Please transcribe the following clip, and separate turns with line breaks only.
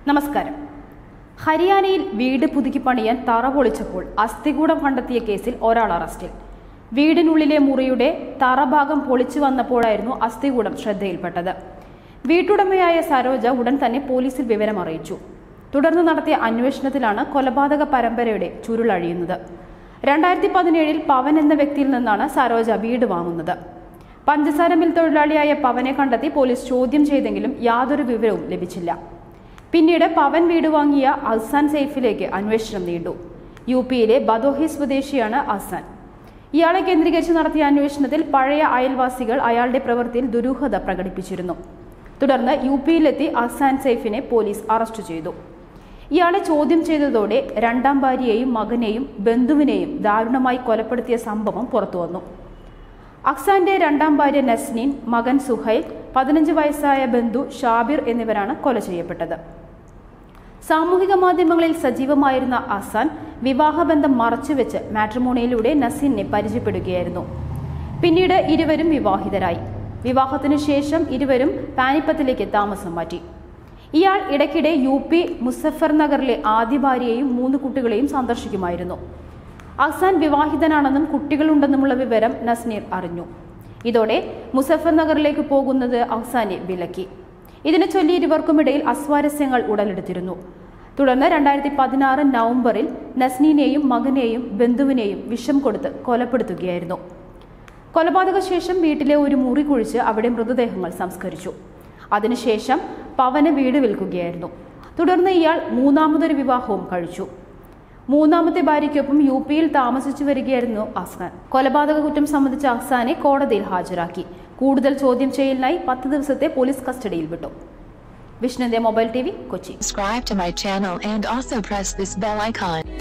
നമസ്കാരം ഹരിയാനയിൽ വീട് പുതുക്കി പണിയാൻ തറ പൊളിച്ചപ്പോൾ അസ്ഥികൂടം കണ്ടെത്തിയ കേസിൽ ഒരാൾ അറസ്റ്റിൽ വീടിനുള്ളിലെ മുറിയുടെ തറഭാഗം പൊളിച്ചു വന്നപ്പോഴായിരുന്നു അസ്ഥികൂടം ശ്രദ്ധയിൽപ്പെട്ടത് വീട്ടുടമയായ സരോജ ഉടൻ തന്നെ പോലീസിൽ വിവരം അറിയിച്ചു തുടർന്ന് നടത്തിയ അന്വേഷണത്തിലാണ് കൊലപാതക പരമ്പരയുടെ ചുരുളഴിയുന്നത് രണ്ടായിരത്തി പതിനേഴിൽ പവൻ എന്ന വ്യക്തിയിൽ നിന്നാണ് സരോജ വീട് വാങ്ങുന്നത് പഞ്ചസാര മിൽ തൊഴിലാളിയായ പവനെ കണ്ടെത്തി പോലീസ് ചോദ്യം ചെയ്തെങ്കിലും യാതൊരു വിവരവും ലഭിച്ചില്ല പിന്നീട് പവൻ വീട് വാങ്ങിയ അഹ്സാൻ സെയ്ഫിലേക്ക് അന്വേഷണം നീണ്ടു യു പിയിലെ ബദോഹി സ്വദേശിയാണ് അഹ്സാൻ ഇയാളെ കേന്ദ്രീകരിച്ച് നടത്തിയ അന്വേഷണത്തിൽ പഴയ അയൽവാസികൾ അയാളുടെ പ്രവൃത്തിയിൽ ദുരൂഹത പ്രകടിപ്പിച്ചിരുന്നു തുടർന്ന് യു പിയിലെത്തി അഹ്സാൻ സെയ്ഫിനെ പോലീസ് അറസ്റ്റ് ചെയ്തു ഇയാളെ ചോദ്യം ചെയ്തതോടെ രണ്ടാം ഭാര്യയെയും മകനെയും ബന്ധുവിനെയും ദാരുണമായി കൊലപ്പെടുത്തിയ സംഭവം പുറത്തുവന്നു അക്സാന്റെ രണ്ടാം ഭാര്യ നസ്നീൻ മകൻ സുഹൈൽ പതിനഞ്ച് വയസ്സായ ബന്ധു ഷാബിർ എന്നിവരാണ് കൊല ചെയ്യപ്പെട്ടത് സാമൂഹിക മാധ്യമങ്ങളിൽ സജീവമായിരുന്ന അസാൻ വിവാഹബന്ധം മറച്ചുവെച്ച് മാട്രിമോണിയിലൂടെ നസീനെ പരിചയപ്പെടുകയായിരുന്നു പിന്നീട് ഇരുവരും വിവാഹിതരായി വിവാഹത്തിനു ശേഷം ഇരുവരും പാനിപ്പത്തിലേക്ക് താമസം മാറ്റി ഇയാൾ ഇടയ്ക്കിടെ യു പി മുസഫർ നഗറിലെ ആദ്യ ഭാര്യയെയും മൂന്ന് കുട്ടികളെയും സന്ദർശിക്കുമായിരുന്നു അഹ്സാൻ വിവാഹിതനാണെന്നും കുട്ടികളുണ്ടെന്നുമുള്ള വിവരം നസ്നീർ അറിഞ്ഞു ഇതോടെ മുസഫർ നഗറിലേക്ക് പോകുന്നത് അഹ്സാനെ വിലക്കി ഇതിനെ ചൊല്ലി ഇരുവർക്കുമിടയിൽ അസ്വാരസ്യങ്ങൾ ഉടലെടുത്തിരുന്നു തുടർന്ന് രണ്ടായിരത്തി പതിനാറ് നവംബറിൽ നസ്നീനെയും മകനെയും ബന്ധുവിനെയും വിഷം കൊടുത്ത് കൊലപ്പെടുത്തുകയായിരുന്നു കൊലപാതക ശേഷം വീട്ടിലെ ഒരു മുറി കുഴിച്ച് അവിടെ മൃതദേഹങ്ങൾ സംസ്കരിച്ചു അതിനുശേഷം പവന് വീട് വിൽക്കുകയായിരുന്നു തുടർന്ന് ഇയാൾ മൂന്നാമതൊരു വിവാഹവും കഴിച്ചു മൂന്നാമത്തെ ഭാര്യയ്ക്കൊപ്പം യു പിയിൽ താമസിച്ചു വരികയായിരുന്നു അഫ്സാൻ കൊലപാതക കുറ്റം സംബന്ധിച്ച അഫ്സാനെ കോടതിയിൽ ഹാജരാക്കി കൂടുതൽ ചോദ്യം ചെയ്യലിനായി പത്ത് ദിവസത്തെ പോലീസ് കസ്റ്റഡിയിൽ വിട്ടു വിഷ്ണുന്റെ mobile T V Kochi
Subscribe to my channel and also press this bell icon.